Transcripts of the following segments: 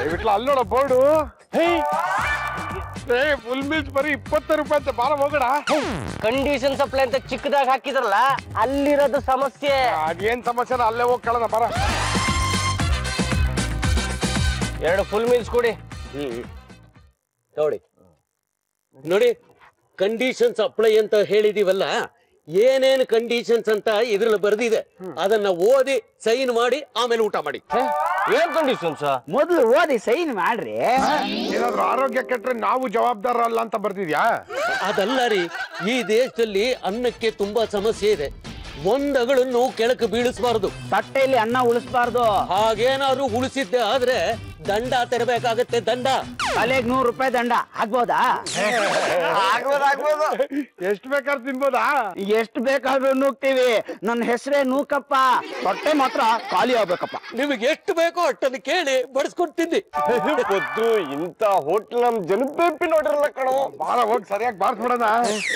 ದಯವಿಟ್ಟು ಅಲ್ಲೋಡ ಬೋರ್ಡು ಏ ಫುಲ್ ಮೀಲ್ಸ್ ಬರೀ ಇಪ್ಪತ್ತು ರೂಪಾಯಿ ಅಂತ ಬಾರ ಹೋಗಡ ಕಂಡೀಷನ್ ಸಪ್ಲೈ ಅಂತ ಚಿಕ್ಕದಾಗ ಹಾಕಿದ್ರಲ್ಲ ಅಲ್ಲಿರೋದು ಸಮಸ್ಯೆ ಅದೇನ್ ಸಮಸ್ಯೆ ಅಲ್ಲೇ ಹೋಗಿ ಕೇಳೋಣ ಬರ ಎರಡು ಫುಲ್ ಮೀಲ್ಸ್ ಕೊಡಿ ನೋಡಿ ನೋಡಿ ಕಂಡೀಷನ್ಸ್ ಅಪ್ಲೈ ಅಂತ ಹೇಳಿದೀವಲ್ಲ ಏನೇನ್ ಕಂಡೀಷನ್ಸ್ ಅಂತ ಇದ್ರಲ್ಲಿ ಬರ್ದಿದೆ ಅದನ್ನ ಓದಿ ಸೈನ್ ಮಾಡಿ ಆಮೇಲೆ ಊಟ ಮಾಡಿ ಏನ್ ಕಂಡೀಷನ್ಸ್ ಮೊದ್ಲು ಓದಿ ಸೈನ್ ಮಾಡ್ರಿ ಏನಾದ್ರು ಆರೋಗ್ಯ ಕೆಟ್ರೆ ನಾವು ಜವಾಬ್ದಾರ ಅಲ್ಲ ಅಂತ ಬರ್ತಿದ್ಯಾ ಅದಲ್ಲ ರೀ ಈ ದೇಶದಲ್ಲಿ ಅನ್ನಕ್ಕೆ ತುಂಬಾ ಸಮಸ್ಯೆ ಇದೆ ಒಂದಗಳನ್ನು ಕೆಳಕ್ಕೆ ಬೀಳಿಸಬಾರದು ತಟ್ಟೆಯಲ್ಲಿ ಅನ್ನ ಉಳಿಸ್ಬಾರ್ದು ಹಾಗೇನಾದ್ರೂ ಉಳಿಸಿದ್ದೆ ಆದ್ರೆ ದಂಡ ತೆರಬೇಕಾಗತ್ತೆ ದಂಡ ತಲೆಗ್ ನೂರು ರೂಪಾಯಿ ದಂಡ ಆಗ್ಬೋದಾ ಎಷ್ಟು ಬೇಕಾದ್ರೆ ತಿನ್ಬೋದಾ ಎಷ್ಟು ಬೇಕಾದ್ರೂ ನೂಗ್ತೀವಿ ನನ್ನ ಹೆಸರೇ ನೂಕಪ್ಪ ಹೊಟ್ಟೆ ಮಾತ್ರ ಖಾಲಿ ಆಗ್ಬೇಕಪ್ಪ ನಿಮಗೆ ಎಷ್ಟು ಬೇಕೋ ಅಷ್ಟನ್ನು ಕೇಳಿ ಬಡಿಸ್ಕೊಂಡು ತಿನ್ನಿ పొద్దు ఇంత హోటల్ ನಮ್ ಜನಪೇಪಿ ನೋಡಿರಲ್ಲ ಕಣೋ ಬಾರ ಹೋಗಿ ಸರಿಯಾಗಿ ಬಾರ್ಸ್ಬಿಡೋಣ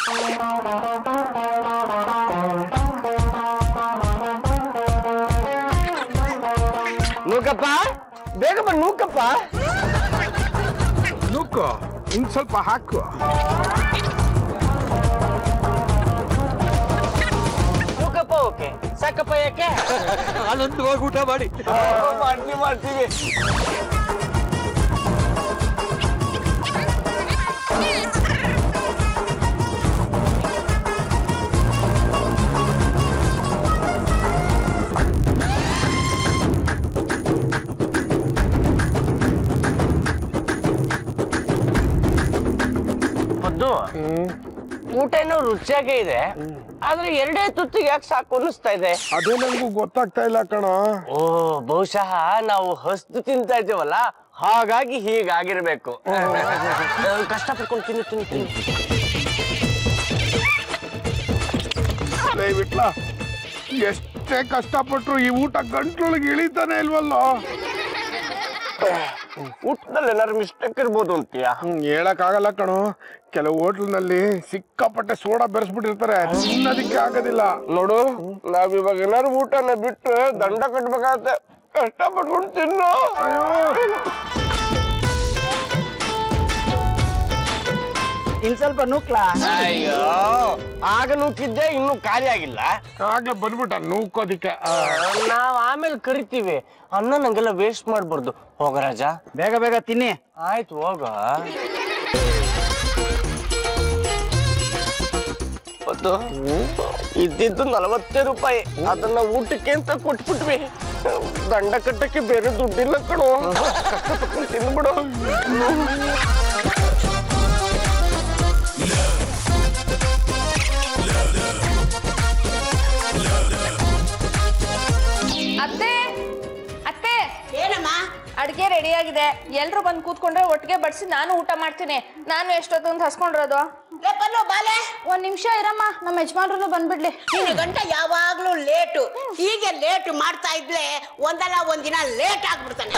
ನೂಕಪ್ಪ ಬೇಗ ಬಾ ನೂಕಪ್ಪ ನುಕ್ಕು ಇನ್ ಸ್ವಲ್ಪ ಹಾಕು ನೂಕಪ್ಪ ಓಕೆ ಸಾಕಪ್ಪ ಯಾಕೆ ಆನಂದವಾಗಿ ಊಟ ಮಾಡಿ ಮಾಡ್ತೀವಿ ಮಾಡ್ತೀವಿ ಪದ್ದು ಊಟ ಏನೋ ರುಚಿಯಾಗೇ ಇದೆ ಆದ್ರೆ ಎರಡೇ ತುತ್ತಿಗೆ ಯಾಕೆ ಸಾಕು ಅನ್ನಿಸ್ತಾ ಇದೆ ಅದೇ ನಂಗೂ ಗೊತ್ತಾಗ್ತಾ ಇಲ್ಲ ಕಣೋ ಓ ಬಹುಶಃ ನಾವು ಹಸ್ತು ತಿಂತಾ ಇದ್ದೀವಲ್ಲ ಹಾಗಾಗಿ ಹೀಗಾಗಿರ್ಬೇಕು ನಾನು ಕಷ್ಟಪಡ್ಕೊಂಡು ತಿನ್ನು ತಿನ್ನು ತಿನ್ನು ದಯವಿಟ್ಲ ಎಷ್ಟೇ ಕಷ್ಟಪಟ್ರು ಈ ಊಟ ಗಂಟ್ಲೊಳಗೆ ಇಳಿತಾನೆ ಇಲ್ವಲ್ಲೋ ಊಟದಲ್ಲಿ ಏನಾದ್ರು ಮಿಸ್ಟೇಕ್ ಇರ್ಬೋದು ಅಂತೀಯಾ ಹ್ಮ್ ಹೇಳಕ್ ಆಗಲ್ಲ ಕಣೋ ಕೆಲವು ಹೋಟ್ಲ್ನಲ್ಲಿ ಸಿಕ್ಕಾಪಟ್ಟೆ ಸೋಡಾ ಬೆರೆಸ್ಬಿಟ್ಟಿರ್ತಾರೆ ತಿನ್ನೋದಿಕ್ಕೆ ಆಗೋದಿಲ್ಲ ನೋಡು ನಾವ್ ಇವಾಗ ಏನಾದ್ರು ಊಟನ ಬಿಟ್ಟು ದಂಡ ಕಟ್ಬೇಕಾಗತ್ತೆ ಕಷ್ಟಪಟ್ಕೊಂಡು ತಿನ್ನು ಇನ್ ಸ್ವಲ್ಪ ನೂಕ್ಲಾ ಅಯ್ಯೋ ಆಗ ನೂಕಿದ್ದೆ ಇನ್ನೂ ಕಾರ್ಯ ಆಗಿಲ್ಲ ಆಗ್ಲೇ ಬಂದ್ಬಿಟ್ಟ ನೂಕೋದಿಕ್ಕೆ ಆ, ನಾವ್ ಆಮೇಲೆ ಕರಿತೀವಿ ಅನ್ನ ನಂಗೆಲ್ಲ ವೇಸ್ಟ್ ಮಾಡ್ಬಾರ್ದು ಹೋಗ ರಾಜ ಬೇಗ ಬೇಗ ತಿನ್ನಿ ಆಯ್ತು ಹೋಗ ಮತ್ತು ಇದ್ದಿದ್ದು ನಲವತ್ತೇ ರೂಪಾಯಿ ಅದನ್ನ ಊಟಕ್ಕೆ ಅಂತ ಕೊಟ್ಬಿಟ್ವಿ ದಂಡ ಕಟ್ಟಕ್ಕೆ ಬೇರೆ ದುಡ್ಡಿಲ್ಲ ಕಣೋ ಕಷ್ಟಪಟ್ಟು ತಿನ್ಬಿಡು ಅತ್ತೆ ಅತ್ತೆ ಏನಮ್ಮ ಅಡ್ಗೆ ರೆಡಿ ಆಗಿದೆ ಎಲ್ರು ಬಂದು ಕೂತ್ಕೊಂಡ್ರೆ ಒಟ್ಟಿಗೆ ಬಡಿಸಿ ನಾನು ಊಟ ಮಾಡ್ತೀನಿ ನಾನು ಎಷ್ಟೊತ್ತು ಅಂತ ಹಸ್ಕೊಂಡಿರೋದು ಲೇ ಪಲ್ಲು ಬಾಲೆ ಒಂದ್ ನಿಮಿಷ ಇರಮ್ಮ ನಮ್ಮ ಯಜಮಾನ್ರು ಬಂದ್ಬಿಡ್ಲಿ ನಿನ್ನ ಗಂಟ ಯಾವಾಗ್ಲೂ ಲೇಟು ಹೀಗೆ ಲೇಟ್ ಮಾಡ್ತಾ ಇದ್ಲೆ ಒಂದಲ್ಲ ಒಂದಿನ ಲೇಟ್ ಆಗ್ಬಿಡ್ತಾನೆ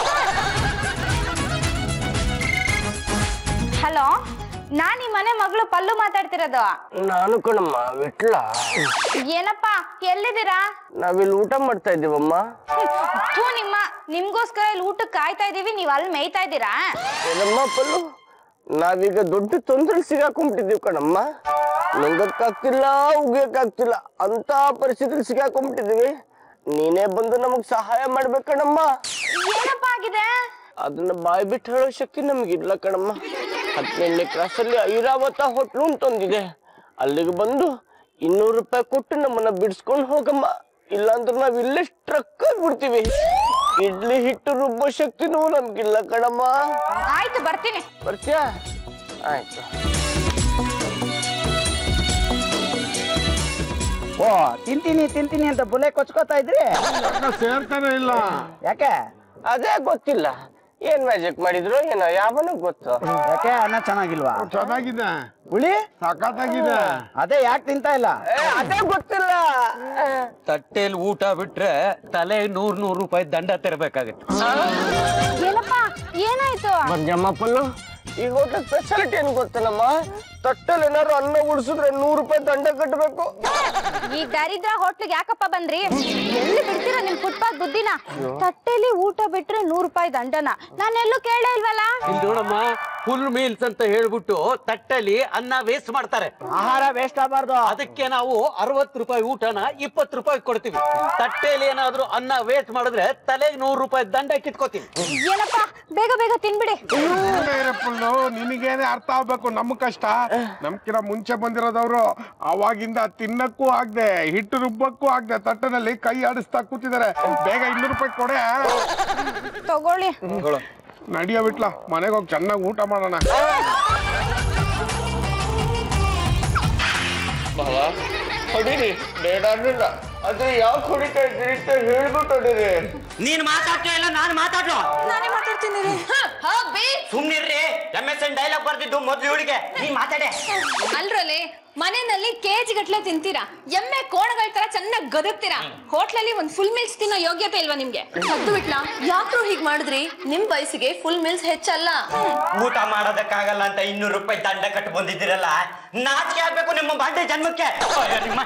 ಹಲೋ ನಾನ್ ಈ ಮನೆ ಮಗಳು ಪಲ್ಲು ಮಾತಾಡ್ತಿರೋದು ನಾನು ಕಣಮ್ಮ ವಿಟ್ಲ ಏನಪ್ಪ ಎಲ್ಲಿದ್ದೀರಾ ನಾವಿಲ್ಲಿ ಊಟ ಮಾಡ್ತಾ ಇದ್ದೀವಮ್ಮ ಥೂ ನಿಮ್ಮ ನಿಮ್ಗೋಸ್ಕರ ಇಲ್ಲಿ ಊಟಕ್ಕೆ ಕಾಯ್ತಾ ಇದೀವಿ ನೀವ್ ಅಲ್ಲಿ ಮೇಯ್ತಾ ಇದ್ದೀರಾ ಏನಮ್ಮ ಪಲ್ಲು ನಾವೀಗ ದೊಡ್ಡ ತೊಂದರೆ ಸಿಗಾಕೊಂಡ್ಬಿಟ್ಟಿದ್ದೀವಿ ಕಣಮ್ಮ ನುಂಗಕ್ಕಾಗ್ತಿಲ್ಲ ಉಗಿಯಕ್ಕಾಗ್ತಿಲ್ಲ ಅಂತ ಪರಿಸ್ಥಿತಿಲಿ ಸಿಗಾಕೊಂಡ್ಬಿಟ್ಟಿದೀವಿ ನೀನೇ ಬಂದು ನಮಗ್ ಸಹಾಯ ಮಾಡ್ಬೇಕಣಮ್ಮ ಏನಪ್ಪ ಆಗಿದೆ ಅದನ್ನ ಬಾಯ್ ಬಿಟ್ಟು ಹೇಳೋ ಶಕ್ತಿ ನಮ್ಗಿಲ್ಲ ಕಣಮ್ಮ ಹದಿನೆಂಟನೇ ಕ್ಲಾಸಲ್ಲಿ ಐರಾವತ ಹೋಟ್ಲು ಅಂತೊಂದಿದೆ ಅಲ್ಲಿಗೆ ಬಂದು ಇನ್ನೂರು ರೂಪಾಯಿ ಕೊಟ್ಟು ನಮ್ಮನ್ನ ಬಿಡಿಸ್ಕೊಂಡು ಹೋಗಮ್ಮ ಇಲ್ಲಾಂದ್ರೆ ನಾವ್ ಇಲ್ಲೇ ಸ್ಟ್ರಕ್ ಆಗ್ಬಿಡ್ತೀವಿ ಇಡ್ಲಿ ಹಿಟ್ಟು ರುಬ್ಬೋ ಶಕ್ತಿನೂ ನಮ್ಗಿಲ್ಲ ಕಣಮ್ಮ ಆಯ್ತು ಬರ್ತೀನಿ ಬರ್ತೀಯಾ ಆಯ್ತು ಓ ತಿಂತೀನಿ ತಿಂತೀನಿ ಅಂತ ಬುಲೆ ಕೊಚ್ಕೋತಾ ಇದ್ರಿ ಸೇರ್ತಾನೆ ಇಲ್ಲ ಯಾಕೆ ಅದೇ ಗೊತ್ತಿಲ್ಲ ಏನ್ ಮ್ಯಾಜಿಕ್ ಮಾಡಿದ್ರು ಏನೋ ಯಾವನ ಗೊತ್ತು ಯಾಕೆ ಅನ್ನ ಚೆನ್ನಾಗಿಲ್ವಾ ಚೆನ್ನಾಗಿದೆ ಹುಳಿ ಸಖತ್ತಾಗಿದೆ ಅದೇ ಯಾಕೆ ತಿಂತಾ ಇಲ್ಲ ಏ, ಅದೇ ಗೊತ್ತಿಲ್ಲ ತಟ್ಟೆಯಲ್ಲಿ ಊಟ ಬಿಟ್ರೆ ತಲೆ ನೂರ್ ನೂರು ರೂಪಾಯಿ ದಂಡ ತೆರಬೇಕಾಗತ್ತೆ ಏನಪ್ಪ ಏನಾಯ್ತು ಬಂಜಮ್ಮ ಪಲ್ಲು ಈ ಹೋಟೆಲ್ ಸ್ಪೆಷಾಲಿಟಿ ಏನ್ ಗೊತ್ತೇನಮ್ಮ ತಟ್ಟಲ್ಲಿ ಏನಾದ್ರು ಅನ್ನ ಉಳಿಸಿದ್ರೆ ನೂರು ರೂಪಾಯಿ ದಂಡ ಕಟ್ಟಬೇಕು ಈ ದರಿದ್ರ ಹೋಟ್ಲಿಗೆ ಯಾಕಪ್ಪ ಬಂದ್ರಿ ಎಲ್ಲಿ ಬಿಡ್ತೀರಾ ನಿಮ್ ಫುಟ್ಪಾತ್ ಬುದ್ಧಿನ ತಟ್ಟೆಲಿ ಊಟ ಬಿಟ್ರೆ ನೂರ್ ರೂಪಾಯಿ ದಂಡನ ನಾನೆಲ್ಲೂ ಕೇಳೇ ಇಲ್ವಲ್ಲ ಇಲ್ಲಿ ನೋಡಮ್ಮ ಫುಲ್ ಮೀಲ್ಸ್ ಅಂತ ಹೇಳ್ಬಿಟ್ಟು ತಟ್ಟಲ್ಲಿ ಅನ್ನ ವೇಸ್ಟ್ ಮಾಡ್ತಾರೆ ಆಹಾರ ವೇಸ್ಟ್ ಆಗಬಾರ್ದು ಅದಕ್ಕೆ ನಾವು ಅರವತ್ತು ರೂಪಾಯಿ ಊಟನ ಇಪ್ಪತ್ತು ರೂಪಾಯಿ ಕೊಡ್ತೀವಿ ತಟ್ಟೆಯಲ್ಲಿ ಏನಾದ್ರೂ ಅನ್ನ ವೇಸ್ಟ್ ಮಾಡಿದ್ರೆ ತಲೆಗೆ ನೂರು ರೂಪಾಯಿ ದಂಡ ಕಿತ್ಕೋತೀವಿ ಏನಪ್ಪ ಬೇಗ ಬೇಗ ತಿನ್ಬಿಡಿ ಪುಲ್ಲು ನಿನಗೇನೆ ಅರ್ಥ ಆಗ್ಬೇಕು ನಮ್ ಕಷ್ಟ ನಮ್ಕಿರ ಮುಂಚೆ ಬಂದಿರೋದವ್ರು ಅವಾಗಿಂದ ತಿನ್ನಕ್ಕೂ ಆಗ್ದೆ ಹಿಟ್ಟು ರುಬ್ಬಕ್ಕೂ ಆಗ್ದೆ ತಟ್ಟನಲ್ಲಿ ಕೈ ಆಡಿಸ್ತಾ ಕೂತಿದ್ದಾರೆ ಬೇಗ ಇನ್ನೂರು ರೂಪಾಯಿ ಕೊಡೆ ತಗೊಳ್ಳಿ ನಡಿಯ ಬಿಟ್ಲ ಮನೆಗೆ ಹೋಗಿ ಚೆನ್ನಾಗಿ ಊಟ ಮಾಡೋಣ ಹೊಡೀರಿ ಬೇಡ ಅನ್ನಿಲ್ಲ ಆದ್ರೆ ಯಾಕೆ ಹೊಡಿತಾ ಇದ್ದೀರಿ ಅಂತ ಹೇಳ್ಬಿಟ್ಟು ಹೊಡೀರಿ ನೀನ್ ಮಾತಾಡ್ತಾ ಇಲ್ಲ ನಾನು ಮಾತಾಡ್ಲೋ ನಾನೇ ಮಾತಾಡ್ತೀನಿ ರೀ ಬೇ ಸುಮ್ನಿರ್ರಿ ಎಂ ಎಸ್ ಎನ್ ಡೈಲಾಗ್ ಬರ್ದಿದ್ದು ಮೊದ್ಲು ಇವಳಿಗೆ ನೀನ್ ಮಾತಾಡೆ ಅಲ್ರಲ್ಲಿ ಮನೆಯಲ್ಲಿ ಕೆಜಿ ಗಟ್ಲೆ ತಿಂತೀರಾ ಎಮ್ಮೆ ಕೋಣಗಳ ತರ ಚೆನ್ನಾಗಿ ಗದಗ್ತೀರಾ ಹೋಟ್ಲಲ್ಲಿ ಒಂದ್ ಫುಲ್ ಮೀಲ್ಸ್ ತಿನ್ನೋ ಯೋಗ್ಯತೆ ಇಲ್ವಾ ನಿಮ್ಗೆ ಹತ್ತು ಬಿಟ್ಲಾ ಯಾಕ್ರು ಹೀಗ್ ಮಾಡಿದ್ರಿ ನಿಮ್ ವಯಸ್ಸಿಗೆ ಫುಲ್ ಮೀಲ್ಸ್ ಹೆಚ್ಚಲ್ಲ ಊಟ ಮಾಡೋದಕ್ಕಾಗಲ್ಲ ಅಂತ ಇನ್ನೂರು ರೂಪಾಯಿ ದಂಡ ಕಟ್ಟು ಬಂದಿದ್ದೀರಲ್ಲ ನಾಚಿಕೆ ಆಗ್ಬೇಕು ನಿಮ್ಮ ಬಾಂಡೆ ಜನ್ಮಕ್ಕೆ ಅಯ್ಯೋ, ನಿಮ್ಮ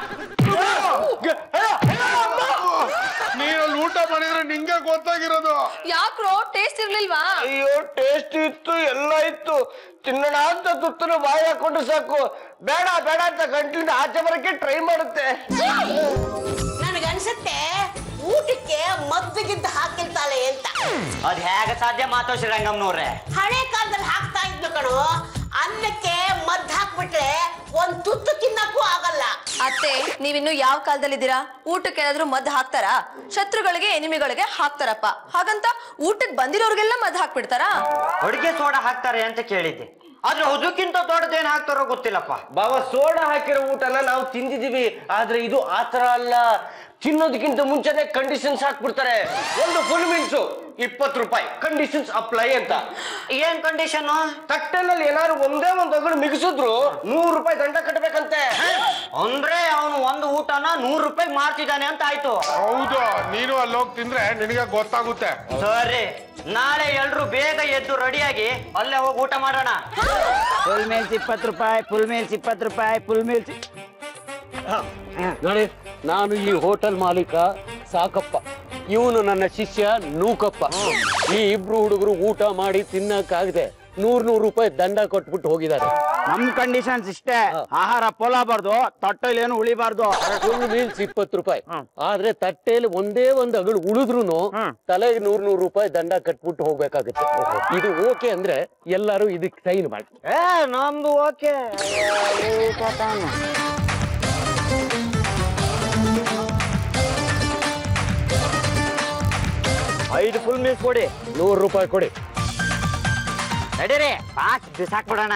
ನೀನಲ್ಲಿ ಊಟ ಮಾಡಿದ್ರೆ ನಿಂಗೆ ಗೊತ್ತಾಗಿರೋದು ಯಾಕ್ರೋ ಟೇಸ್ಟ್ ಇರ್ಲಿಲ್ವಾ ಅಯ್ಯೋ ಟೇಸ್ಟ್ ಇತ್ತು ಎಲ್ಲ ಇತ್ತು ತಿನ್ನೋಣ ಅಂತ ತುತ್ತನ ಬಾಯಿ ಹಾಕೊಂಡ್ರೆ ಸಾಕು ಬೇಡ ಬೇಡ ಅಂತ ಗಂಟ್ಲಿಂದ ಆಚೆ ಬರಕ್ಕೆ ಟ್ರೈ ಮಾಡುತ್ತೆ ನನಗನ್ಸುತ್ತೆ ಊಟಕ್ಕೆ ಮದ್ದಿಗಿದ್ದು ಹಾಕಿರ್ತಾಳೆ ಅಂತ ಅದ್ ಹೇಗ ಸಾಧ್ಯ ಮಾತಾಡ್ಸಿ ರಂಗಮ್ಮನವ್ರೆ ಹಳೆ ಕಾಲದಲ್ಲಿ ಹಾಕ್ತಾ ಇದ್ಲು ಕಣು ಅನ್ನಕ್ಕೆ ಮದ್ದು ಹಾಕ್ಬಿಟ್ರೆ ಒಂದ್ ತುತ್ತು ತಿನ್ನಕ್ಕೂ ಆಗಲ್ಲ ಅತ್ತೆ ನೀವಿನ್ನು ಯಾವ ಕಾಲದಲ್ಲಿದ್ದೀರಾ ಊಟಕ್ಕೆ ಏನಾದ್ರೂ ಮದ್ದು ಹಾಕ್ತಾರಾ ಶತ್ರುಗಳಿಗೆ ಎನಿಮಿಗಳಿಗೆ ಹಾಕ್ತಾರಪ್ಪ ಹಾಗಂತ ಊಟಕ್ಕೆ ಬಂದಿರೋರ್ಗೆಲ್ಲ ಮದ್ದು ಹಾಕ್ಬಿಡ್ತಾರಾ ಅಡುಗೆ ಸೋಡಾ ಹಾಕ್ತಾರೆ ಅಂತ ಕೇಳಿದ್ದೆ ಆದ್ರೆ ಅದಕ್ಕಿಂತ ದೊಡ್ಡದೇನ್ ಹಾಕ್ತಾರೋ ಗೊತ್ತಿಲ್ಲಪ್ಪ ಬಾಬಾ ಸೋಡಾ ಹಾಕಿರೋ ಊಟನ ನಾವು ತಿಂದಿದೀವಿ ಆದ್ರೆ ಇದು ಆತರ ಅಲ್ಲ ತಿನ್ನೋದಕ್ಕಿಂತ ಮುಂಚೆನೆ ಕಂಡೀಷನ್ಸ್ ಹಾಕ್ಬಿಡ್ತಾರೆ ಒಂದು ಫುಲ್ ಮೀಲ್ಸು ಇಪ್ಪತ್ತು ರೂಪಾಯಿ ಕಂಡೀಷನ್ಸ್ ಅಪ್ಲೈ ಅಂತ ಏನ್ ಕಂಡೀಷನ್ ತಟ್ಟೆನಲ್ಲಿ ಏನಾದ್ರು ಒಂದೇ ಒಂದು ಅಗಳು ಮಿಗಿಸಿದ್ರು ನೂರು ರೂಪಾಯಿ ದಂಡ ಕಟ್ಟಬೇಕಂತೆ ಅಂದ್ರೆ ಅವನು ಒಂದು ಊಟನ ನೂರು ರೂಪಾಯಿ ಮಾರ್ತಿದ್ದಾನೆ ಅಂತ ಆಯ್ತು ಹೌದು ನೀನು ಅಲ್ಲಿ ಹೋಗಿ ತಿಂದ್ರೆ ನಿನಗೆ ಗೊತ್ತಾಗುತ್ತೆ ಸರಿ ನಾಳೆ ಎಲ್ರು ಬೇಗ ಎದ್ದು ರೆಡಿಯಾಗಿ ಅಲ್ಲೇ ಹೋಗಿ ಊಟ ಮಾಡೋಣ ಫುಲ್ ಮೀಲ್ಸ್ ಇಪ್ಪತ್ತು ರೂಪಾಯಿ ಫುಲ್ ಮೀಲ್ಸ್ ಇಪ್ಪತ್ತು ರೂಪಾಯಿ ಫುಲ್ ಮೀಲ್ಸ್ ನೋಡಿ ನಾನು ಈ ಹೋಟೆಲ್ ಮಾಲೀಕ ಸಾಕಪ್ಪ ಇವನು ನನ್ನ ಶಿಷ್ಯ ನೂಕಪ್ಪ ಈ ಇಬ್ರು ಹುಡುಗರು ಊಟ ಮಾಡಿ ತಿನ್ನಕ್ಕಾಗದೆ ನೂರ್ ನೂರು ರೂಪಾಯಿ ದಂಡ ಕೊಟ್ಬಿಟ್ಟು ಹೋಗಿದ್ದಾರೆ ನಮ್ ಕಂಡೀಷನ್ಸ್ ಇಷ್ಟೇ ಆಹಾರ ಪೋಲಾಬಾರ್ದು ತಟ್ಟೆಲಿ ಏನು ಉಳಿಬಾರ್ದು ಫುಲ್ ಮೀಲ್ಸ್ ಇಪ್ಪತ್ತು ರೂಪಾಯಿ ಆದ್ರೆ ತಟ್ಟೆಯಲ್ಲಿ ಒಂದೇ ಒಂದು ಅಗಳು ಉಳಿದ್ರು ತಲೆಗೆ ನೂರ್ ನೂರು ರೂಪಾಯಿ ದಂಡ ಕಟ್ಬಿಟ್ಟು ಹೋಗ್ಬೇಕಾಗುತ್ತೆ ಇದು ಓಕೆ ಅಂದ್ರೆ ಎಲ್ಲರೂ ಇದಕ್ಕೆ ಸೈನ್ ಮಾಡಿ ಏ ನಮ್ದು ಓಕೆ ಐದು ಫುಲ್ ಮೀಲ್ಸ್ ಕೊಡಿ ನೂರು ರೂಪಾಯಿ ಕೊಡಿ ನಡೀರಿ ಪಾಸ್ ಬಿಸಾಕ್ಬಿಡೋಣ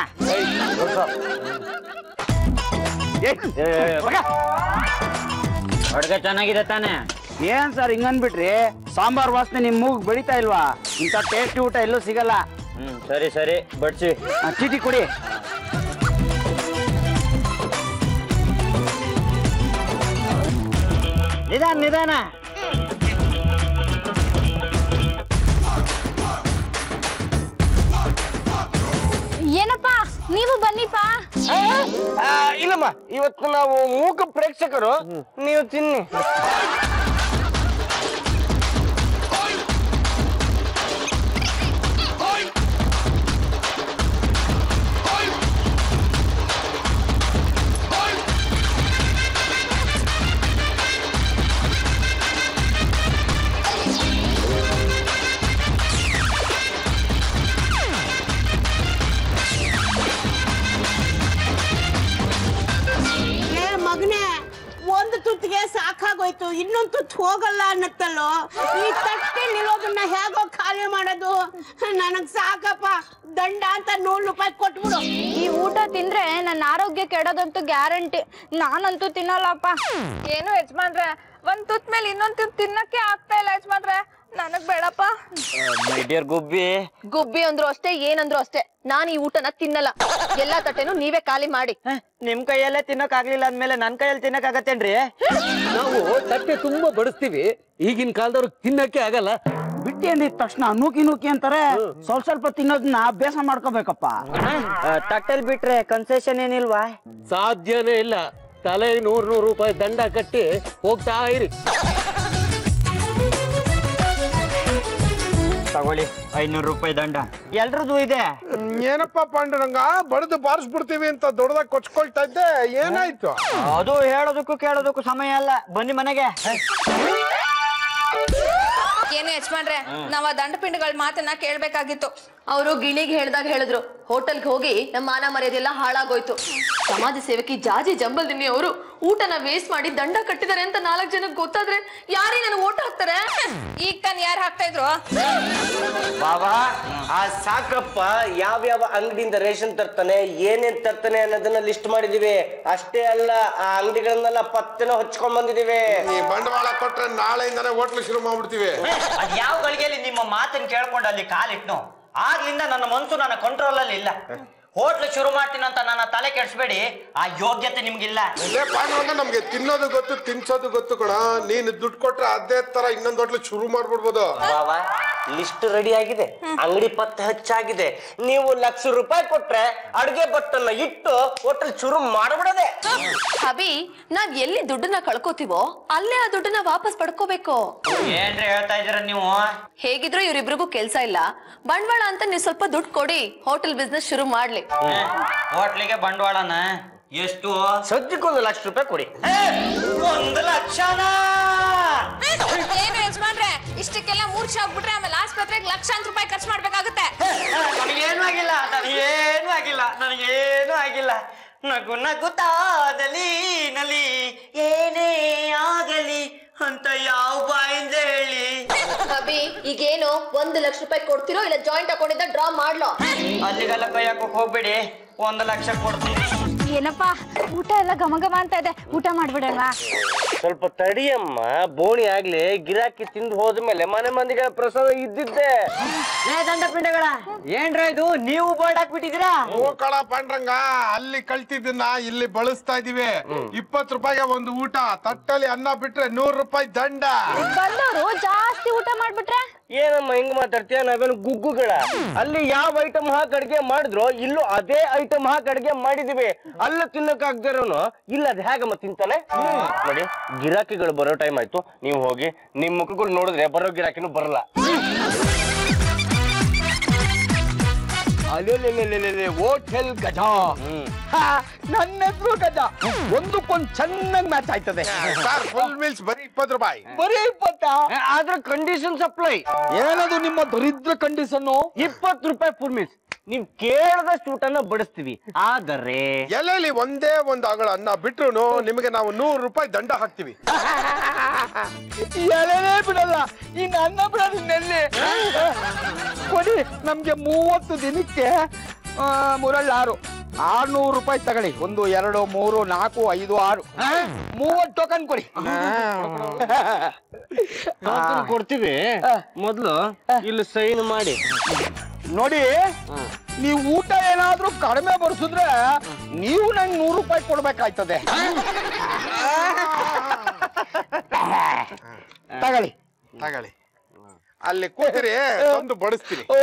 ಅಡ್ಗೆ ಚೆನ್ನಾಗಿದೆ ತಾನೆ ಏನ್ ಸರ್ ಹಿಂಗನ್ಬಿಟ್ರಿ ಸಾಂಬಾರ್ ವಾಸನೆ ನಿಮ್ ಮೂಗ್ ಬೆಳಿತಾ ಇಲ್ವಾ ಇಂಥ ಟೇಸ್ಟಿ ಊಟ ಎಲ್ಲೂ ಸಿಗಲ್ಲ ಹ್ಮ್ ಸರಿ ಸರಿ ಬಡ್ಸಿ ಆ, ಚೀಟಿ ಕೊಡಿ ನಿಧಾನ ನಿಧಾನ ಏನಪ್ಪ ನೀವು ಬನ್ನಿಪ್ಪ ಆ, ಇಲ್ಲಮ್ಮ ಇವತ್ತು ನಾವು ಮೂಕ ಪ್ರೇಕ್ಷಕರು ನೀವು ತಿನ್ನಿ ಏ ಮಗನೇ ಒಂದು ತುತ್ತಿಗೆ ಸಾಕಾಗೋಯ್ತು ಇನ್ನೊಂದು ತುತ್ತು ಹೋಗಲ್ಲ ಅನ್ನತ್ತಲ್ಲೋ ಈ ತಟ್ಟೆ ನಿಲ್ಲೋದನ್ನ ಹೇಗೋ ಖಾಲಿ ಮಾಡೋದು ನನಗ್ ಸಾಕಪ್ಪ ದಂಡ ಅಂತ ನೂರು ರೂಪಾಯಿ ಕೊಟ್ಬಿಡು ಈ ಊಟ ತಿಂದ್ರೆ ನನ್ನ ಆರೋಗ್ಯ ಕೆಡೋದಂತೂ ಗ್ಯಾರಂಟಿ ನಾನಂತೂ ತಿನ್ನಲ್ಲಪ್ಪ ಏನು ಯಜಮಾನ್ರೆ ಒಂದ್ ತುತ್ ಮೇಲೆ ಇನ್ನೊಂದ್ ತುತ್ ತಿನ್ನಕ್ಕೆ ಆಗ್ತಾ ಇಲ್ಲ ಯಜಮಾನ್ರೆ ನನಗ್ ಬೇಡಪ್ಪ ಮೈ ಡಿಯರ್ ಗುಬ್ಬಿ ಗುಬ್ಬಿ ಅಂದ್ರು ಅಷ್ಟೇ ಏನಂದ್ರು ಅಷ್ಟೇ ನಾನ್ ಈ ಊಟನ ತಿನ್ನಲ್ಲ ಎಲ್ಲಾ ತಟ್ಟೆನು ನೀವೇ ಖಾಲಿ ಮಾಡಿ ನಿಮ್ ಕೈಯಲ್ಲೇ ತಿನ್ನಕ್ ಆಗ್ಲಿಲ್ಲ ಅಂದ್ಮೇಲೆ ನನ್ ಕೈಯಲ್ಲಿ ತಿನ್ನಕ್ ಆಗತ್ತೇನ್ರಿ ನಾವು ತಟ್ಟೆ ತುಂಬಾ ಬಡಿಸ್ತೀವಿ ಈಗಿನ ಕಾಲದವ್ರಿಗೆ ತಿನ್ನಕ್ಕೆ ಆಗಲ್ಲ ಬಿಟ್ಟಿ ಅಂದಿದ ತಕ್ಷಣ ನೂಕಿ ನೂಕಿ ಅಂತಾರೆ ಸ್ವಲ್ಪ ಸ್ವಲ್ಪ ತಿನ್ನೋದನ್ನ ಅಭ್ಯಾಸ ಮಾಡ್ಕೋಬೇಕಪ್ಪ ತಟ್ಟೆಲ್ ಬಿಟ್ರೆ ಕನ್ಸೆಷನ್ ಏನಿಲ್ವಾ ಸಾಧ್ಯನೇ ಇಲ್ಲ ತಲೆ ನೂರ್ ನೂರು ರೂಪಾಯಿ ದಂಡ ಕಟ್ಟಿ ಹೋಗ್ತಾ ಇರಿ ತಗೊಳ್ಳಿ ಐನೂರು ರೂಪಾಯಿ ದಂಡ ಎಲ್ರದ್ದು ಇದೆ ಏನಪ್ಪ ಪಾಂಡುರಂಗ ಬಡ್ದು ಬಾರಿಸ್ಬಿಡ್ತೀವಿ ಅಂತ ದೊಡ್ಡದಾಗಿ ಕೊಚ್ಕೊಳ್ತಾ ಇದ್ದೆ ಏನಾಯ್ತು ಅದು ಹೇಳೋದಕ್ಕೂ ಕೇಳೋದಕ್ಕೂ ಸಮಯ ಅಲ್ಲ ಬನ್ನಿ ಮನೆಗೆ ಏನು ಯಜಮಾನ್ರೆ ನಾವ್ ಆ ದಂಡಪಿಂಡಗಳ ಮಾತನ್ನ ಕೇಳ್ಬೇಕಾಗಿತ್ತು ಅವರು ಗಿಣಿಗ್ ಹೇಳ್ದಾಗ ಹೇಳಿದ್ರು ಹೋಟೆಲ್ಗೆ ಹೋಗಿ ನಮ್ಮ ಮಾನ ಮರ್ಯಾದೆಲ್ಲ ಹಾಳಾಗೋಯ್ತು ಸಮಾಜ ಸೇವಕಿ ಜಾಜಿ ಜಂಬಲ್ ದಿನ್ನಿ ಅವರು ಊಟನ ವೇಸ್ಟ್ ಮಾಡಿ ದಂಡ ಕಟ್ಟಿದ್ದಾರೆ ಅಂತ ನಾಲ್ಕು ಜನಕ್ಕೆ ಗೊತ್ತಾದ್ರೆ ಯಾರೇ ನನಗೆ ಓಟ್ ಹಾಕ್ತಾರೆ ಈಗ ತಾನು ಯಾರು ಹಾಕ್ತಾ ಇದ್ರು ಬಾಬಾ ಆ ಸಾಕಪ್ಪ ಯಾವ್ಯಾವ ಅಂಗಡಿಯಿಂದ ರೇಷನ್ ತರ್ತಾನೆ ಏನೇನ್ ತರ್ತಾನೆ ಅನ್ನೋದನ್ನ ಲಿಸ್ಟ್ ಮಾಡಿದೀವಿ ಅಷ್ಟೇ ಅಲ್ಲ ಆ ಅಂಗಡಿಗಳನ್ನೆಲ್ಲ ಪತ್ತೆನ ಹೊಚ್ಕೊಂಡ್ ಬಂದಿದೀವಿ ಈ ಬಂಡವಾಳ ಕೊಟ್ರೆ ನಾಳೆಯಿಂದಾನೆ ಹೋಟ್ಲು ಶುರು ಮಾಡ್ಬಿಡ್ತೀವಿ ಅದ್ ಯಾವ ಗಳಿಗೆಯಲ್ಲಿ ನಿಮ್ಮ ಮಾತನ್ನ ಕೇಳ್ಕೊಂಡು ಅಲ್ಲಿ ಕಾಲಿಟ್ನು ಆಗ್ಲಿಂದ ನನ್ನ ಮನ್ಸು ನನ್ನ ಕಂಟ್ರೋಲ್ ಅಲ್ಲಿ ಇಲ್ಲ ಹೋಟ್ಲು ಶುರು ಮಾಡ್ತೀನಿ ಅಂತ ನನ್ನ ತಲೆ ಕೆಡಿಸ್ಬೇಡಿ ಆ ಯೋಗ್ಯತೆ ನಿಮ್ಗಿಲ್ಲ ಇಲ್ಲೇ ಪಾಂಡುರಂಗ ನಮ್ಗೆ ತಿನ್ನೋದು ಗೊತ್ತು ತಿನ್ಸೋದು ಗೊತ್ತು ಕಣ ನೀನು ದುಡ್ಡು ಕೊಟ್ರೆ ಅದೇ ತರ ಇನ್ನೊಂದ್ ಹೋಟ್ಲು ಶುರು ಮಾಡ್ಬಿಡ್ಬೋದು ಬಾಬಾ ಲಿಸ್ಟ್ ರೆಡಿ ಆಗಿದೆ ಅಂಗಡಿ ಪತ್ತೆ ಹಚ್ಚಾಗಿದೆ ನೀವು ಲಕ್ಷ ರೂಪಾಯಿ ಕೊಟ್ರೆ ಅಡುಗೆ ಬಟ್ಟನ್ನ ಇಟ್ಟು ಹೋಟೆಲ್ ಶುರು ಮಾಡ್ಬಿಡೋದೆ ಹಬಿ ನಾವ್ ಎಲ್ಲಿ ದುಡ್ಡನ್ನ ಕಳ್ಕೊತೀವೋ ಅಲ್ಲೇ ಆ ದುಡ್ಡನ್ನ ವಾಪಸ್ ಪಡ್ಕೋಬೇಕು ಏನ್ರಿ ಹೇಳ್ತಾ ಇದೀರ ನೀವು ಹೇಗಿದ್ರು ಇವ್ರಿಬ್ರಿಗೂ ಕೆಲ್ಸ ಇಲ್ಲ ಬಂಡವಾಳ ಅಂತ ನೀವು ಸ್ವಲ್ಪ ದುಡ್ಡು ಕೊಡಿ ಹೋಟೆಲ್ ಬಿಸ್ನೆಸ್ ಶುರು ಮಾಡ್ಲಿ ಹೋಟ್ಲಿಗೆ ಬಂಡವಾಳನ ಎಷ್ಟು ಸದ್ಯಕ್ಕೊಂದು ಲಕ್ಷ ರೂಪಾಯಿ ಕೊಡಿ ಏ, ಒಂದು ಲಕ್ಷನಾ ಏನು ಯಜಮಾನ್ರೆ ಇಷ್ಟಕ್ಕೆಲ್ಲ ಮೂರ್ಛೆ ಹೋಗ್ಬಿಟ್ರೆ ಆಮೇಲೆ ಆಸ್ಪತ್ರೆಗೆ ಲಕ್ಷಾಂತರ ರೂಪಾಯಿ ಖರ್ಚು ಮಾಡ್ಬೇಕಾಗುತ್ತೆ ನನಗೇನು ಆಗಿಲ್ಲ ನನಗೇನು ಆಗಿಲ್ಲ ನನಗೇನು ಆಗಿಲ್ಲ ನಗು ನಗುತ್ತಾದಲಿ ನಲಿ ಏನೇ ಆಗಲಿ ಅಂತ ಯಾವ ಬಾಯಿಂದ ಹೇಳಿ ಅಭಿ ಈಗೇನು ಒಂದು ಲಕ್ಷ ರೂಪಾಯಿ ಕೊಡ್ತಿರೋ ಇಲ್ಲ ಜಾಯಿಂಟ್ ಅಕೌಂಟ್ ಇಂದ ಡ್ರಾ ಮಾಡ್ಲೋ ಅಲ್ಲಿಗೆಲ್ಲ ಕೈ ಹಾಕೋಕ್ ಹೋಗ್ಬೇಡಿ ಒಂದು ಲಕ್ಷ ಕೊಡ್ತೀನಿ ಏನಪ್ಪ ಊಟ ಎಲ್ಲ ಘಮ ಘಮ ಅಂತ ಇದೆ ಊಟ ಮಾಡ್ಬಿಡಲ್ವಾ ಸ್ವಲ್ಪ ತಡಿಯಮ್ಮ ಬೋಣಿ ಆಗ್ಲಿ ಗಿರಾಕಿ ತಿಂದು ಹೋದ್ಮೇಲೆ ಮನೆ ಮಂದಿಗೆ ಪ್ರಸಾದ ಇದ್ದಿದ್ದೆ ದಂಡ ಪಿಂಡಗಳ ಏನ್ರ ಇದು ನೀವು ಬೋರ್ಡ್ ಹಾಕ್ಬಿಟ್ಟಿದ್ದೀರಾ ಕಳ ಪಾಂಡ್ರಂಗ ಅಲ್ಲಿ ಕಳ್ತಿದ್ದನ್ನ ಇಲ್ಲಿ ಬಳಸ್ತಾ ಇದೀವಿ ಇಪ್ಪತ್ ರೂಪಾಯಿಗೆ ಒಂದು ಊಟ ತಟ್ಟಲ್ಲಿ ಅನ್ನ ಬಿಟ್ರೆ ನೂರ್ ರೂಪಾಯಿ ದಂಡ ಬಂದವರು ಜಾಸ್ತಿ ಊಟ ಮಾಡ್ಬಿಟ್ರೆ ಏನಮ್ಮ ಹಿಂಗ್ ಮಾತಾಡ್ತೀಯ ನಾವೇನು ಗುಗ್ಗುಗಳ ಅಲ್ಲಿ ಯಾವ ಐಟಮ್ ಹಾಕಿ ಅಡ್ಗೆ ಮಾಡಿದ್ರು ಇಲ್ಲೂ ಅದೇ ಐಟಮ್ ಹಾಕಿ ಅಡ್ಗೆ ಮಾಡಿದೀವಿ ಅಲ್ಲ ತಿನ್ನಕ್ ಆಗ್ದಿರೋನು ಇಲ್ಲ ಅದ್ ಹೇಗಮ್ಮ ತಿಂತಾನೆ ನೋಡಿ ಗಿರಾಕಿಗಳು ಬರೋ ಟೈಮ್ ಆಯ್ತು ನೀವು ಹೋಗಿ ನಿಮ್ ಮುಖಗಳು ನೋಡಿದ್ರೆ ಬರೋ ಗಿರಾಕಿನೂ ಬರಲ್ಲ ಹೋಟೆಲ್ ಗಜ ನನ್ನ ಹೆಸರು ಗಜ ಒಂದಕ್ಕೊಂದ್ ಚೆನ್ನಾಗಿ ಮ್ಯಾಚ್ ಆಯ್ತದೆ ಸರ್ ಫುಲ್ ಮೀಲ್ಸ್ ಬರೀ ಇಪ್ಪತ್ ರೂಪಾಯಿ ಬರೀ ಇಪ್ಪತ್ತ ಆದ್ರೆ ಕಂಡೀಷನ್ ಸಪ್ಲೈ ಏನದು ನಿಮ್ಮ ದರಿದ್ರ ಕಂಡೀಷನ್ ಇಪ್ಪತ್ತು ರೂಪಾಯಿ ಫುಲ್ ಮೀಲ್ಸ್ ನೀವ್ ಕೇಳದಷ್ಟು ಊಟನ ಬಡಿಸ್ತೀವಿ ಆದರೆ ಎಲ್ಲೆಲ್ಲಿ ಒಂದೇ ಒಂದು ಅಗಳ ಅನ್ನ ಬಿಟ್ರು ನಿಮಗೆ ನಾವು ನೂರು ರೂಪಾಯಿ ದಂಡ ಹಾಕ್ತಿವಿ ಎಳೆನೇ ಬಿಡಲ್ಲ ಇನ್ನು ಅನ್ನ ಬಿಡೋದು ನೆಲ್ಲಿ ಕೊಡಿ ನಮ್ಗೆ ಮೂವತ್ತು ದಿನಕ್ಕೆ ಆ, ಮೂರಲ್ಲಿ ಆರು ಆರ್ನೂರು ರೂಪಾಯಿ ತಗೊಳ್ಳಿ ಒಂದು ಎರಡು ಮೂರು ನಾಲ್ಕು ಐದು ಆರು ಮೂವತ್ತು ಟೋಕನ್ ಕೊಡಿ ಟೋಕನ್ ಕೊಡ್ತೀವಿ ಮೊದ್ಲು ಇಲ್ಲಿ ಸೈನ್ ಮಾಡಿ ನೋಡಿ ನೀವು ಊಟ ಏನಾದ್ರೂ ಕಡಿಮೆ ಬರ್ಸಿದ್ರೆ ನೀವು ನಂಗೆ ನೂರು ರೂಪಾಯಿ ಕೊಡ್ಬೇಕಾಯ್ತದೆ ತಗೊಳ್ಳಿ ತಗೊಳ್ಳಿ ಅಲ್ಲಿ ಕೂತಿರಿ ತಂದು ಬಡಿಸ್ತೀನಿ ಓ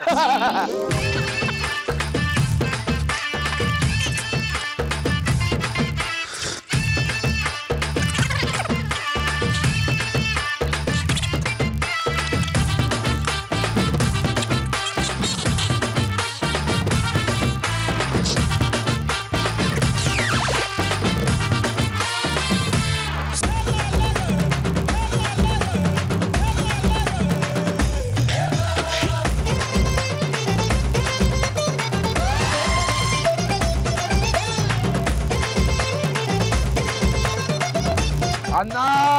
ಅನ್ನ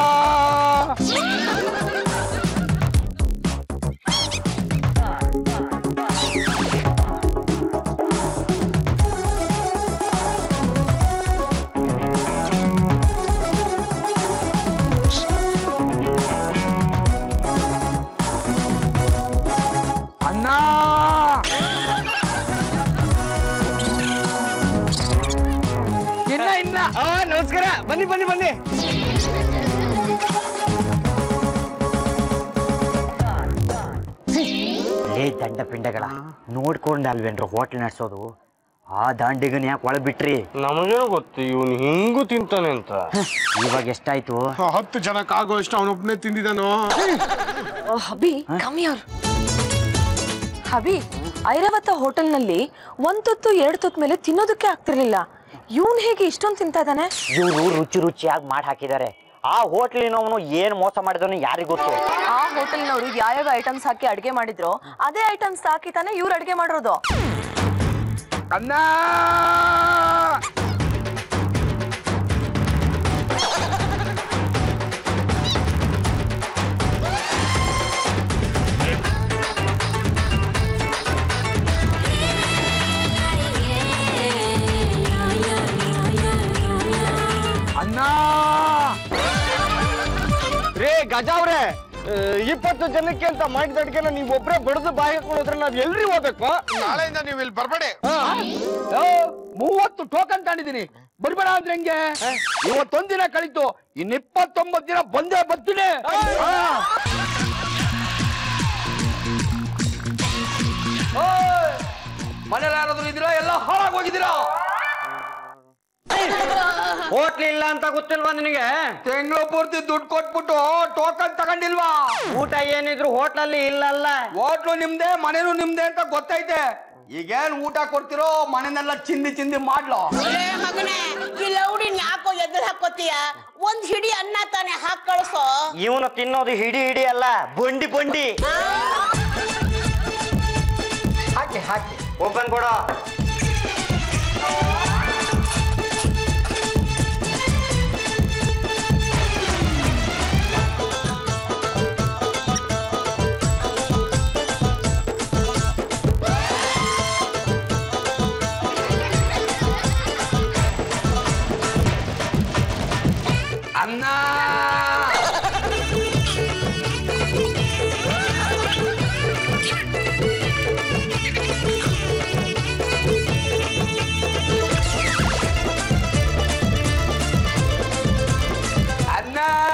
ಅನ್ನ ಇನ್ನ ಇನ್ನ ನಮಸ್ಕಾರ ಬನ್ನಿ ಬನ್ನಿ ಬನ್ನಿ ಲೇ ದಂಡ ಪಿಂಡಗಳ ನೋಡ್ಕೊಂಡಲ್ವೇನ್ರ ಹೋಟ್ಲ್ ನಡೆಸೋದು ಆ ದಾಂಡಿಗನ್ ಯಾಕೆ ಒಳ ಬಿಟ್ರಿ ನಮಗೇನು ಗೊತ್ತು ಇವನು ಹಿಂಗೂ ತಿಂತಾನೆ ಅಂತ ಇವಾಗ ಎಷ್ಟಾಯ್ತು ಹತ್ತು ಜನಕ್ಕೆ ಆಗೋಷ್ಟು ಅವನೊಬ್ನೇ ತಿಂದಿದ್ದಾನೋ ಹಬಿ ಕಮ್ಮಿ ಅವ್ರು ಹಬಿ ಐರಾವತ ಹೋಟೆಲ್ನಲ್ಲಿ ಒಂದ್ ತುತ್ತು ಎರಡ್ ತುತ್ತು ಮೇಲೆ ತಿನ್ನೋದಕ್ಕೆ ಆಗ್ತಿರ್ಲಿಲ್ಲ ಇವನ್ ಹೇಗೆ ಇಷ್ಟೊಂದು ತಿಂತಾ ಇದ್ದಾನೆ ಇವರು ರುಚಿ ರುಚಿಯಾಗಿ ಮಾಡಿ ಹಾಕಿದ್ದಾರೆ ಆ ಹೋಟ್ಲಿನವನು ಏನ್ ಮೋಸ ಮಾಡಿದವನು ಯಾರಿಗ್ ಗೊತ್ತು ಆ ಹೋಟೆಲ್ನವರು ಯಾವ್ಯಾವ ಐಟಮ್ಸ್ ಹಾಕಿ ಅಡ್ಗೆ ಮಾಡಿದ್ರು ಅದೇ ಐಟಮ್ಸ್ ಹಾಕಿ ತಾನೇ ಇವ್ರು ಅಡ್ಗೆ ಮಾಡಿರೋದು ಅನ್ನ ಅನ್ನ ರೇ ಗಜ ಅವ್ರೆ ಇಪ್ಪತ್ತು ಜನಕ್ಕೆ ಅಂತ ಮಾಡಿದ ಅಡ್ಗೆನ ನೀವು ಒಬ್ರೇ ಬಡದು ಬಾಯಿ ಹಾಕೊಂಡ್ರೆ ನಾವ್ ಎಲ್ರಿ ಹೋಗ್ಬೇಕು ನಾಳೆಯಿಂದ ನೀವು ಇಲ್ಲಿ ಬರ್ಬೇಡಿ ಏ, ಮೂವತ್ತು ಟೋಕನ್ ತಗೊಂಡಿದ್ದೀನಿ ಬರ್ಬೇಡ ಅಂದ್ರೆ ಹೆಂಗೆ ಇವತ್ತೊಂದಿನ ಕಳೀತು ಇನ್ ಇಪ್ಪತ್ತೊಂಬತ್ತು ದಿನ ಬಂದೇ ಬರ್ತೀನಿ ಆ. ಓಯ್, ಮನೇಲಿ ಯಾರಾದ್ರೂ ಇದ್ದೀರಾ ಎಲ್ಲ ಹಾಳಾಗೋಗಿದ್ದೀರಾ ಹೋಟ್ಲ್ ಇಲ್ಲ ಅಂತ ಗೊತ್ತಿಲ್ವಾ ನಿನಗೆ ತಿಂಗಳು ಪೂರ್ತಿ ದುಡ್ಡು ಕೊಟ್ಬಿಟ್ಟು ಟೋಕನ್ ತಗೊಂಡಿಲ್ವಾ ಊಟ ಏನಿದ್ರು ಹೋಟ್ಲಲ್ಲಿ ಇಲ್ಲಲ್ಲ ಹೋಟ್ಲು ನಿಮ್ದೆ ಮನೇನು ನಿಮ್ದೆ ಅಂತ ಗೊತ್ತೈತೆ ಈಗೇನ್ ಊಟ ಕೊಡ್ತಿರೋ ಮನೆನೆಲ್ಲ ಚಿಂದಿ ಚಿಂದಿ ಮಾಡ್ಲೋ ಲೇ ಮಗನೇ ಈ ಲೌಡಿನ್ ಯಾಕೋ ಎದುರು ಹಾಕೋತೀಯ ಒಂದ್ ಹಿಡಿ ಅನ್ನ ತಾನೆ ಹಾಕ್ ಕಳ್ಸೋ ಇವನು ತಿನ್ನೋದು ಹಿಡಿ ಹಿಡಿ ಅಲ್ಲ ಬಂಡಿ ಬಂಡಿ ಹಾಕಿ ಹಾಕಿ ಓಪನ್ ಕೊಡ ಅನ್ನ ಅನ್ನ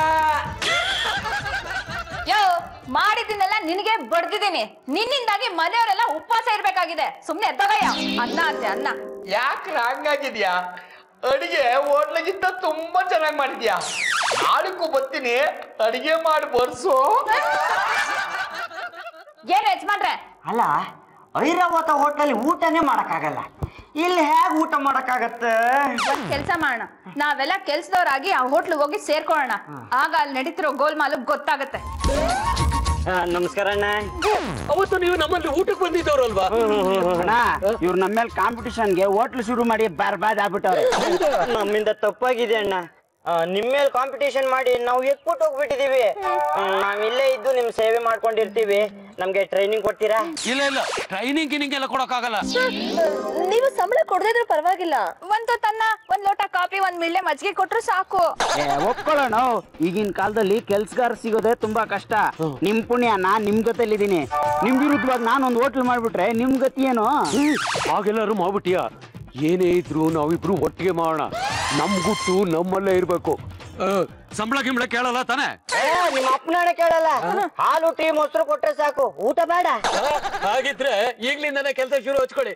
ಯೋ ಮಾಡಿದ್ದನ್ನೆಲ್ಲ ನಿನಗೆ ಬಡ್ದಿದ್ದೀನಿ ನಿನ್ನಿಂದಾಗಿ ಮನೆಯವರೆಲ್ಲ ಉಪವಾಸ ಇರ್ಬೇಕಾಗಿದೆ ಸುಮ್ನೆ ಎದ್ದೋಗಯ್ಯ ಅನ್ನ ಅಂತೆ ಅನ್ನ ಯಾಕ್ರ ಹಂಗಾಗಿದ್ಯಾ ಅಡಿಗೆ ಹೋಟ್ಲಿಗಿಂತ ತುಂಬಾ ಚೆನ್ನಾಗಿ ಮಾಡಿದ್ಯಾ ನಾಳಕ್ಕೂ ಬರ್ತೀನಿ ಅಡಿಗೆ ಮಾಡಿ ಬರ್ಸು ಏನು ಯಜಮಾನ್ರೆ ಅಲ್ಲ ಐರಾವತ ಹೋಟ್ಲಲ್ಲಿ ಊಟನೇ ಮಾಡಕ್ಕಾಗಲ್ಲ ಇಲ್ಲಿ ಹೇಗ್ ಊಟ ಮಾಡಕ್ಕಾಗತ್ತೆ ಕೆಲಸ ಮಾಡೋಣ ನಾವೆಲ್ಲ ಕೆಲ್ಸದವ್ರಾಗಿ ಆ ಹೋಟ್ಲಿಗೆ ಹೋಗಿ ಸೇರ್ಕೊಳ್ಳೋಣ ಆಗ ಅಲ್ಲಿ ನಡೀತಿರೋ ಗೋಲ್ಮಾಲು ಗೊತ್ತಾಗತ್ತೆ ನಮಸ್ಕಾರ ಅಣ್ಣ ಅವತ್ತು ನೀವು ನಮ್ಮಲ್ಲಿ ಊಟಕ್ಕೆ ಬಂದಿದ್ದವ್ರಲ್ವಾ ಇವ್ರು ನಮ್ಮ ಮೇಲೆ ಕಾಂಪಿಟಿಷನ್ಗೆ ಹೋಟ್ಲು ಶುರು ಮಾಡಿ ಬರ್ಬಾದ್ ಆಗ್ಬಿಟ್ಟವ್ರೆ ನಮ್ಮಿಂದ ತಪ್ಪಾಗಿದೆ ಅಣ್ಣ ಆ, ನಿಮ್ ಮೇಲೆ ಕಾಂಪಿಟೇಷನ್ ಮಾಡಿ ನಾವು ಎಕ್ಬಿಟ್ಟು ಹೋಗ್ಬಿಟ್ಟಿದೀವಿ ಹ್ಮ್, ನಾವ್ ಇಲ್ಲೇ ಇದ್ದು ನಿಮ್ ಸೇವೆ ಮಾಡ್ಕೊಂಡಿರ್ತೀವಿ ನಮ್ಗೆ ಟ್ರೈನಿಂಗ್ ಕೊಡ್ತೀರಾ ಇಲ್ಲ ಇಲ್ಲ ಟ್ರೈನಿಂಗ್ ಗಿನಿಂಗ್ ಎಲ್ಲ ಕೊಡಕ್ಕಾಗಲ್ಲ ನೀವು ಸಂಬಳ ಕೊಡದಿದ್ರು ಪರವಾಗಿಲ್ಲ ಒಂದು ತನ್ನ ಒಂದ್ ಲೋಟ ಕಾಫಿ ಒಂದ್ ಮಿಳ್ಳೆ ಮಜ್ಜಿಗೆ ಕೊಟ್ರು ಸಾಕು ಏ, ಒಪ್ಕೊಳ್ಳೋಣ ಈಗಿನ ಕಾಲದಲ್ಲಿ ಕೆಲ್ಸಗಾರ ಸಿಗೋದೇ ತುಂಬಾ ಕಷ್ಟ ನಿಮ್ ಪುಣ್ಯ ನಾನ್ ನಿಮ್ ಜೊತೆಲಿದ್ದೀನಿ ನಿಮ್ ವಿರುದ್ಧವಾಗಿ ನಾನೊಂದು ಹೋಟ್ಲ್ ಮಾಡ್ಬಿಟ್ರೆ ನಿಮ್ ಗತಿ ಏನು ಹಾಗೆಲ್ಲರೂ ಮಾಡ್ಬಿಟ್ಟಿಯಾ ಏನೇ ಇದ್ರು ನಾವಿಬ್ರು ಒಟ್ಟಿಗೆ ಮಾಡೋಣ ನಮ್ ಗುಟ್ಟು ನಮ್ಮಲ್ಲೇ ಇರ್ಬೇಕು ಆ, ಸಂಬಳ ಗಿಂಬಳ ಕೇಳಲ್ಲ ತಾನೇ ಏ, ನಿಮ್ಮ ಅಪ್ಪನಾಣೆ ಕೇಳಲ್ಲ ಹಾಲು ಟೀ ಮೊಸರು ಕೊಟ್ರೆ ಸಾಕು ಊಟ ಬೇಡ ಹಾಗಿದ್ರೆ ಈಗ್ಲಿಂದಾನೆ ಕೆಲಸ ಶುರು ಹಚ್ಕೊಳ್ಳಿ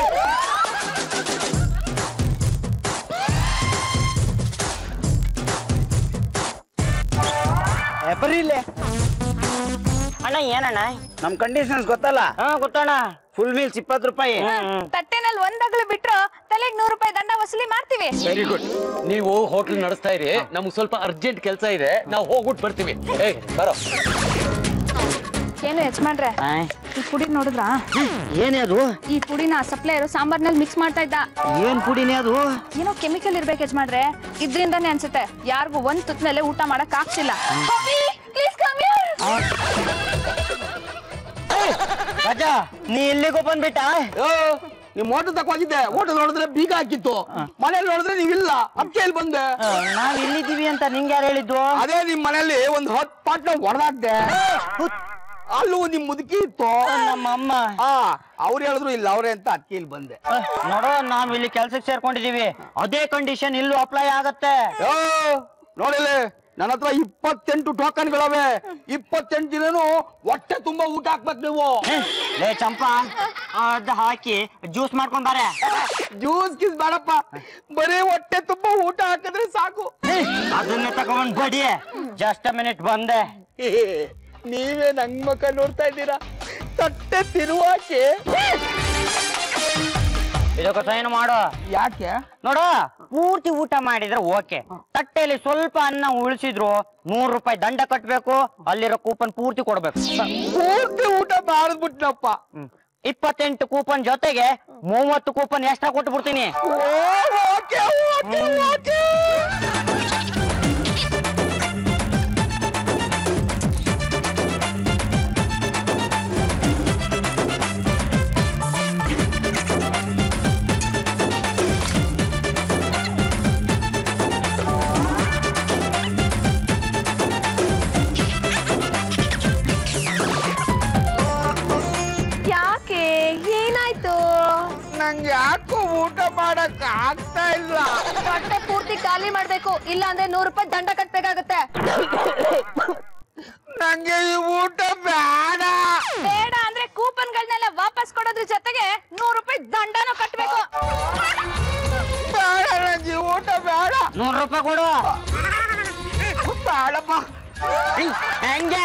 ಏ, ಬರ್ರಿ ಇಲ್ಲೇ ಅಣ್ಣ ಏನಣ್ಣ ನಮ್ ಕಂಡೀಷನ್ಸ್ ಗೊತ್ತಲ್ಲ ಹಾ ಗೊತ್ತಣ್ಣ ಫುಲ್ ಮೀಲ್ಸ್ ಇಪ್ಪತ್ತು ರೂಪಾಯಿ ತಟ್ಟೆನಲ್ಲಿ ಒಂದಗ್ಳು ಬಿಟ್ರು ತಲೆಗ್ ನೂರು ರೂಪಾಯಿ ದಂಡ ವಸೂಲಿ ಮಾಡ್ತೀವಿ ವೆರಿ ಗುಡ್ ನೀವು ಹೋಟ್ಲ್ ನಡೆಸ್ತಾ ಇರಿ ನಮ್ಗೆ ಸ್ವಲ್ಪ ಅರ್ಜೆಂಟ್ ಕೆಲಸ ಇದೆ ನಾವು ಹೋಗ್ಬಿಟ್ಟು ಬರ್ತೀವಿ ಏಯ್ ಬರೋ ಏನು ಯಜಮಾನ್ರೆ ಈ ಪುಡಿ ನೋಡಿದ್ರಾ ಏನೇ ಅದು ಈ ಪುಡಿನ ಸಪ್ಲೈಯರು ಸಾಂಬಾರ್ನಲ್ಲಿ ಮಿಕ್ಸ್ ಮಾಡ್ತಾ ಇದ್ದ ಏನ್ ಪುಡಿನೇ ಅದು ಏನೋ ಕೆಮಿಕಲ್ ಇರ್ಬೇಕು ಯಜಮಾನ್ರೆ ಇದ್ರಿಂದಾನೇ ಅನ್ಸುತ್ತೆ ಯಾರಿಗೂ ಒಂದ್ ತುತ್ ಮೇಲೆ ಊಟ ಮಾಡಕ್ ಆಗ್ತಿಲ್ಲ ಪ್ಲೀಸ್ ಕಮ್ ರಾಜ ನೀ ಇಲ್ಲಿಗೂ ಬಂದ್ಬಿಟ್ಟ ಏ, ನಿಮ್ ಹೋಟೆಲ್ ತಕ ಹೋಗಿದ್ದೆ ಹೋಟೆಲ್ ನೋಡಿದ್ರೆ ಬೀಗ ಹಾಕಿತ್ತು ಮನೇಲಿ ನೋಡಿದ್ರೆ ನೀವಿಲ್ಲ ಅದಕ್ಕೆ ಇಲ್ಲಿ ಬಂದೆ ನಾವ್ ಇಲ್ಲಿದ್ದೀವಿ ಅಂತ ನಿಂಗೆ ಯಾರು ಹೇಳಿದ್ದು ಅದೇ ನಿಮ್ ಮನೇಲಿ ಒಂದ್ ಹತ್ ಪಾಟ್ನ ಹೊಡೆದಾಕ್ದೆ ಅಲ್ಲೂ ನಿಮ್ ಮುದುಕಿ ಇತ್ತು ನಮ್ಮ ಅಮ್ಮ ಆ ಅವ್ರು ಹೇಳಿದ್ರು ಇಲ್ಲ ಅವ್ರೆ ಅಂತ ಅದಕ್ಕೆ ಇಲ್ಲಿ ಬಂದೆ ನೋಡೋ ನಾವ್ ಇಲ್ಲಿ ಕೆಲ್ಸಕ್ಕೆ ಸೇರ್ಕೊಂಡಿದೀವಿ ಅದೇ ಕಂಡೀಷನ್ ಇಲ್ಲೂ ಅಪ್ಲೈ ಆಗತ್ತೆ ಏ, ನೋಡಿಲ್ಲಿ ನನ್ನ ಹತ್ರ ಇಪ್ಪತ್ತೆಂಟು ಟೋಕನ್ಗಳವೆ ಇಪ್ಪತ್ತೆಂಟು ದಿನನು ಹೊಟ್ಟೆ ತುಂಬಾ ಊಟ ಹಾಕ್ಬೇಕು ನೀವು ಲೇ ಚಂಪಾ ಅದ್ ಹಾಕಿ ಜ್ಯೂಸ್ ಮಾಡ್ಕೊಂಡ್ ಬಾರೆ ಜ್ಯೂಸ್ ಗಿಸ್ ಬೇಡಪ್ಪ ಬರೀ ಹೊಟ್ಟೆ ತುಂಬಾ ಊಟ ಹಾಕಿದ್ರೆ ಸಾಕು ಅದನ್ನ ತಗೊಂಡ್ ಬಡಿ ಜಸ್ಟ್ ಮಿನಿಟ್ ಬಂದೆ ನೀವೇ ನಂಗ್ ಮಕ್ಕ ನೋಡ್ತಾ ಇದ್ದೀರಾ ತಟ್ಟೆ ತಿರುವಾಕೆ ಇದಕ್ಕೆ ಸೈನ್ ಮಾಡು ಯಾಕೆ ನೋಡು ಪೂರ್ತಿ ಊಟ ಮಾಡಿದ್ರೆ ಓಕೆ ತಟ್ಟೆಯಲ್ಲಿ ಸ್ವಲ್ಪ ಅನ್ನ ಉಳಿಸಿದ್ರು ನೂರು ರೂಪಾಯಿ ದಂಡ ಕಟ್ಬೇಕು ಅಲ್ಲಿರೋ ಕೂಪನ್ ಪೂರ್ತಿ ಕೊಡ್ಬೇಕು ಪೂರ್ತಿ ಊಟ ಮಾಡಿದ್ಬಿಟ್ನಪ್ಪ ಹ್ಮ್. ಇಪ್ಪತ್ತೆಂಟು ಕೂಪನ್ ಜೊತೆಗೆ ಮೂವತ್ತು ಕೂಪನ್ ಎಕ್ಸ್ಟ್ರಾ ಕೊಟ್ಟು ಬಿಡ್ತೀನಿ ಓಕೆ ಓಕೆ ಓಕೆ ಯಾಕೆ ಏನಾಯ್ತು ನಂಗೆ ಯಾಕೋ ಊಟ ಮಾಡಕ್ ಆಗ್ತಾ ಇಲ್ಲ ಹೊಟ್ಟೆ ಪೂರ್ತಿ ಖಾಲಿ ಮಾಡ್ಬೇಕು ಇಲ್ಲ ಅಂದ್ರೆ ನೂರು ರೂಪಾಯಿ ದಂಡ ಕಟ್ಬೇಕಾಗತ್ತೆ ನಂಗೆ ಈ ಊಟ ಬೇಡ ಬೇಡ ಅಂದ್ರೆ ಕೂಪನ್ಗಳನ್ನೆಲ್ಲ ವಾಪಸ್ ಕೊಡೋದ್ರ ಜೊತೆಗೆ ನೂರು ರೂಪಾಯಿ ದಂಡನೂ ಕಟ್ಬೇಕು ಬೇಡ ನಂಗೆ ಈ ಊಟ ಬೇಡ ನೂರು ರೂಪಾಯಿ ಕೊಡು ಬೇಡಪ್ಪ ಹೆಂಗೆ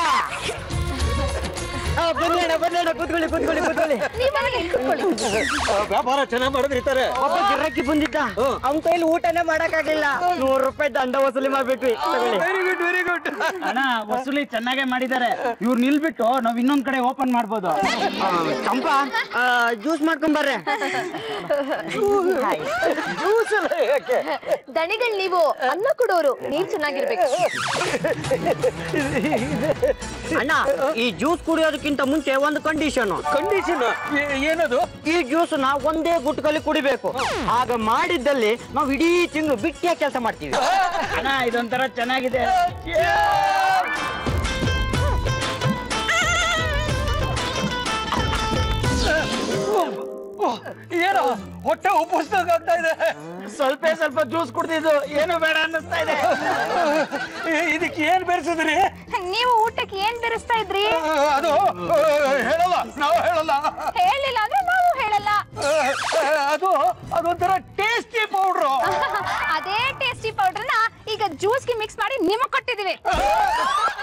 ಬನ್ನಿ ಬನ್ನಿ ಕೂತ್ಕೊಳ್ಳಿ ಕೂತ್ಕೊಳ್ಳಿ ಕೂತ್ಕೊಳ್ಳಿ ನೀವೇ ಕೂತ್ಕೊಳ್ಳಿ ವ್ಯಾಪಾರ ಚೆನ್ನಾಗಿ ಮಾಡಿದ್ರಿತಾರೆ ಒಬ್ಬ ಗಿರಾಕಿ ಬಂದಿದ್ದ ಅವನ ಕೈಲಿ ಊಟನೇ ಮಾಡಕ್ಕಾಗಿಲ್ಲ ನೂರು ರೂಪಾಯಿ ದಂಡ ವಸೂಲಿ ಮಾಡ್ಬಿಟ್ವಿ ತಗೊಳ್ಳಿ ವೆರಿ ಗುಡ್ ವೆರಿ ಗುಡ್ ಅಣ್ಣ ವಸೂಲಿ ಚೆನ್ನಾಗೇ ಮಾಡಿದ್ದಾರೆ ಇವ್ರು ನಿಲ್ಬಿಟ್ಟು ನಾವ್ ಇನ್ನೊಂದ್ ಕಡೆ ಓಪನ್ ಮಾಡ್ಬೋದು ಚಂಪಾ ಜ್ಯೂಸ್ ಮಾಡ್ಕೊಂಡ್ ಬರ್ರೆ ದಣಿಗಳು ನೀವು ಅನ್ನ ಕೊಡೋರು ನೀವ್ ಚೆನ್ನಾಗಿರ್ಬೇಕು ಅಣ್ಣ ಈ ಜ್ಯೂಸ್ ಕುಡಿಯೋದಕ್ಕಿಂತ ಮುಂಚೆ ಒಂದು ಕಂಡೀಷನ್ ಕಂಡೀಷನ್ ಏನದು ಈ ಜ್ಯೂಸ್ ನ ಒಂದೇ ಗುಟ್ಕಲ್ಲಿ ಕುಡಿಬೇಕು ಆಗ ಮಾಡಿದ್ದಲ್ಲಿ ನಾವು ಇಡೀ ತಿಂಗಳು ಬಿಟ್ಟಿಯಾಗಿ ಕೆಲಸ ಮಾಡ್ತೀವಿ ಅಣ್ಣ ಇದೊಂಥರ ಚೆನ್ನಾಗಿದೆ ಏನೋ ಹೊಟ್ಟೆ ಉಪ್ಪಿಸ್ದಾಗ ಆಗ್ತಾ ಇದೆ ಸ್ವಲ್ಪ ಸ್ವಲ್ಪ ಜ್ಯೂಸ್ ಕುಡ್ದಿದ್ದು ಏನು ಬೇಡ ಅನ್ನಿಸ್ತಾ ಇದೆ ಇದಕ್ಕೆ ಏನ್ ಬೆರೆಸಿದ್ರಿ ನೀವು ಊಟಕ್ಕೆ ಏನ್ ಬೆರೆಸ್ತಾ ಇದ್ರಿ ಅದು ಹೇಳಲ್ಲ ನಾವು ಹೇಳಲ್ಲ ಹೇಳಿಲ್ಲ ಅಂದ್ರೆ ನಾವು ಹೇಳಲ್ಲ ಅದು ಅದೊಂಥರ ಟೇಸ್ಟಿ ಪೌಡ್ರು ಅದೇ ಟೇಸ್ಟಿ ಪೌಡರ್ನ ಈಗ ಜ್ಯೂಸ್ಗೆ ಮಿಕ್ಸ್ ಮಾಡಿ ನಿಮಗ್ ಕೊಟ್ಟಿದೀವಿ